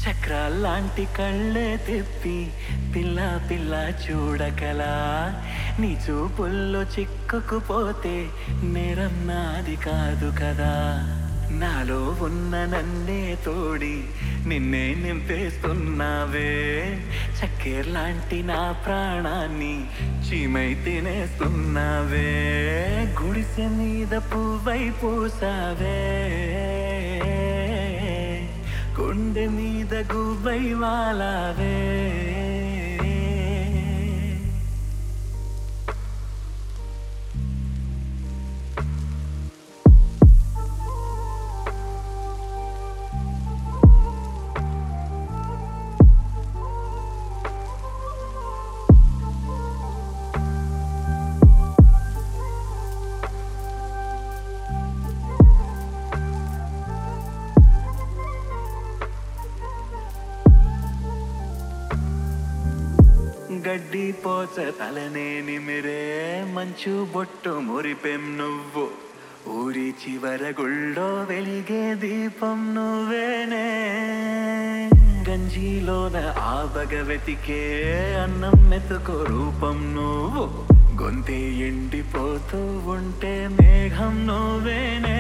చక్రాల్లాంటి కళ్ళే తిప్పి పిల్ల పిల్ల చూడకలా నీ చూపుల్లో చిక్కుకుపోతే నేరం నాది కాదు కదా నాలో ఉన్న నన్నే తోడి నిన్నే నింపేస్తున్నావే చక్కెర్లాంటి నా ప్రాణాన్ని చీమై తినేస్తున్నావే గుడిసె మీద పువ్వై పూసావే గుండె మీద గువ్వై వాలావే గడ్డి పోచ తలనే నిమిరే మంచు బొట్టు మురిపెం నువ్వు ఊరి చివర గుళ్ళో వెలిగే దీపం నువ్వేనే గంజిలోన ఆబగ వెతికే అన్నం మెతుకు రూపం నువ్వు గొంతే ఎండిపోతూ ఉంటే మేఘం నువ్వేనే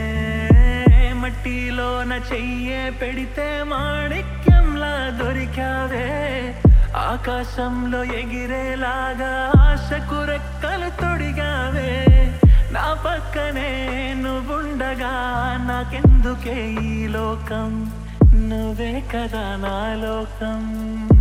మట్టిలోన చెయ్యే పెడితే మాణిక్యంలా దొరికావే ఆకాశంలో ఎగిరేలాగా ఆశకు రెక్కలు తొడిగావే నా పక్కనే నువ్వుండగా నాకెందుకే ఈ లోకం నువ్వే కదా నా లోకం